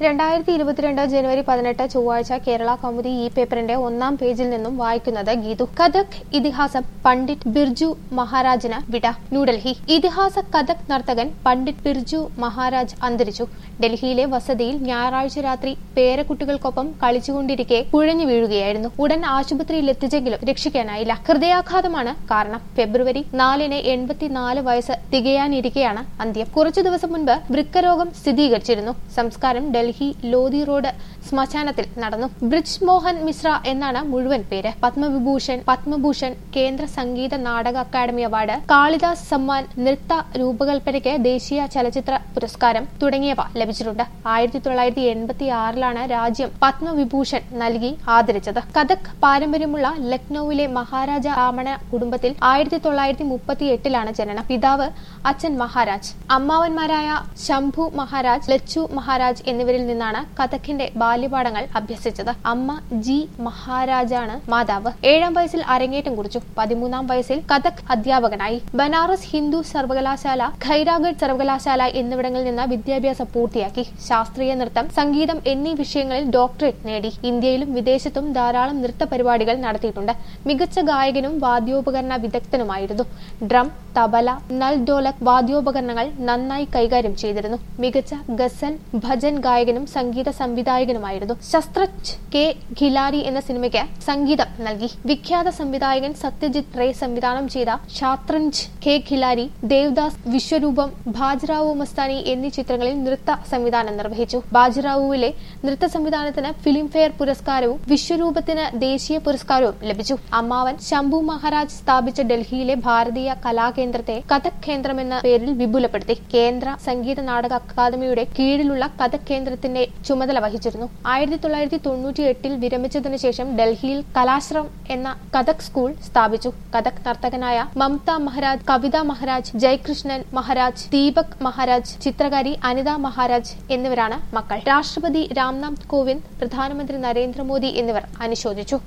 രണ്ടായിരത്തി ഇരുപത്തിരണ്ട് ജനുവരി പതിനെട്ട് ചൊവ്വാഴ്ച കേരള കൗമുദി ഈ പേപ്പറിന്റെ ഒന്നാം പേജിൽ നിന്നും വായിക്കുന്നത് ഗീതു കഥക് ഇതിഹാസം പണ്ഡിറ്റ് ബിർജു മഹാരാജിന് വിട ന്യൂഡൽഹി ഇതിഹാസ കഥക് നർത്തകൻ പണ്ഡിറ്റ് ബിർജു മഹാരാജ് അന്തരിച്ചു ഡൽഹിയിലെ വസതിയിൽ ഞായറാഴ്ച രാത്രി പേരക്കുട്ടികൾക്കൊപ്പം കളിച്ചുകൊണ്ടിരിക്കെ കുഴഞ്ഞു വീഴുകയായിരുന്നു ഉടൻ ആശുപത്രിയിൽ എത്തിച്ചെങ്കിലും രക്ഷിക്കാനായില്ല ഹൃദയാഘാതമാണ് കാരണം ഫെബ്രുവരി നാലിന് എൺപത്തിനാല് വയസ്സ് തികയാനിരിക്കെയാണ് അന്ത്യം കുറച്ചു ദിവസം മുൻപ് വൃക്കരോഗം സ്ഥിരീകരിച്ചിരുന്നു സംസ്കാരം ഡൽഹി ലോധി റോഡ് ശ്മശാനത്തിൽ നടന്നു ബ്രിജ് മോഹൻ മിശ്ര എന്നാണ് മുഴുവൻ പേര് പത്മവിഭൂഷൺ പത്മഭൂഷൺ കേന്ദ്ര സംഗീത നാടക അക്കാദമി അവാർഡ് കാളിദാസ് സമ്മാൻ നൃത്ത രൂപകൽപ്പനയ്ക്ക് ദേശീയ ചലച്ചിത്ര പുരസ്കാരം തുടങ്ങിയവ ലഭിച്ചിട്ടുണ്ട് ആയിരത്തി തൊള്ളായിരത്തി എൺപത്തി ആറിലാണ് രാജ്യം പത്മവിഭൂഷൺ നൽകി ആദരിച്ചത് കഥക് പാരമ്പര്യമുള്ള ലക്നൌവിലെ മഹാരാജ രാമണ കുടുംബത്തിൽ ആയിരത്തി തൊള്ളായിരത്തി മുപ്പത്തി എട്ടിലാണ് ജനനം പിതാവ് അച്ഛൻ മഹാരാജ് അമ്മാവന്മാരായ ശംഭു മഹാരാജ് ലച്ചു മഹാരാജ് എന്നിവരിൽ നിന്നാണ് കഥക്കിന്റെ ബാല്യപാഠങ്ങൾ അഭ്യസിച്ചത് അമ്മ ജി മഹാരാജാണ് മാതാവ് ഏഴാം വയസ്സിൽ അരങ്ങേറ്റം കുറിച്ചു പതിമൂന്നാം വയസ്സിൽ കഥക് അധ്യാപകനായി ബനാറസ് ഹിന്ദു സർവകലാശാല ഖൈരാഗഡ് സർവകലാശാല എന്നിവിടങ്ങളിൽ നിന്ന് വിദ്യാഭ്യാസം പൂർത്തിയാക്കി ശാസ്ത്രീയ നൃത്തം സംഗീതം എന്നീ വിഷയങ്ങളിൽ ഡോക്ടറേറ്റ് നേടി ഇന്ത്യയിലും വിദേശത്തും ധാരാളം നൃത്ത പരിപാടികൾ നടത്തിയിട്ടുണ്ട് മികച്ച ഗായകനും വാദ്യോപകരണ വിദഗ്ധനുമായിരുന്നു ഡ്രം തബല നൽ ഡോലക് വാദ്യോപകരണങ്ങൾ നന്നായി കൈകാര്യം ചെയ്തിരുന്നു മികച്ച ഗസൽ ഭജൻ ഗായകനും സംഗീത സംവിധായകനുമായിരുന്നു ശസ്ത്രജ് കെ ഖിലാരി എന്ന സിനിമയ്ക്ക് സംഗീതം നൽകി വിഖ്യാത സംവിധായകൻ സത്യജിത് റേ സംവിധാനം ചെയ്ത ഷാത്രഞ്ച് കെ ഖിലാരി ദേവദാസ് വിശ്വരൂപം ബാജിറാവു മസ്താനി എന്നീ ചിത്രങ്ങളിൽ നൃത്ത സംവിധാനം നിർവഹിച്ചു ബാജിറാവുവിലെ നൃത്ത സംവിധാനത്തിന് ഫിലിംഫെയർ പുരസ്കാരവും വിശ്വരൂപത്തിന് ദേശീയ പുരസ്കാരവും ലഭിച്ചു അമ്മാവൻ ശംഭു മഹാരാജ് സ്ഥാപിച്ച ഡൽഹിയിലെ ഭാരതീയ കലാകേന്ദ്രത്തെ കഥക് കേന്ദ്രം എന്ന പേരിൽ വിപുലപ്പെടുത്തി കേന്ദ്ര സംഗീത നാടക അക്കാദമിയുടെ കീഴിലുള്ള കഥക് കേന്ദ്രത്തിന്റെ ചുമതല വഹിച്ചിരുന്നു ആയിരത്തി തൊള്ളായിരത്തി തൊണ്ണൂറ്റി എട്ടിൽ വിരമിച്ചതിനു ശേഷം ഡൽഹിയിൽ കലാശ്രം എന്ന കഥക് സ്കൂൾ സ്ഥാപിച്ചു കഥക് നർത്തകനായ മമത മഹാരാജ് കവിത മഹാരാജ് ജയകൃഷ്ണൻ മഹാരാജ് ദീപക് മഹാരാജ് ചിത്രകാരി അനിത മഹാരാജ് എന്നിവരാണ് മക്കൾ രാഷ്ട്രപതി രാംനാഥ് കോവിന്ദ് പ്രധാനമന്ത്രി നരേന്ദ്രമോദി എന്നിവർ അനുശോചിച്ചു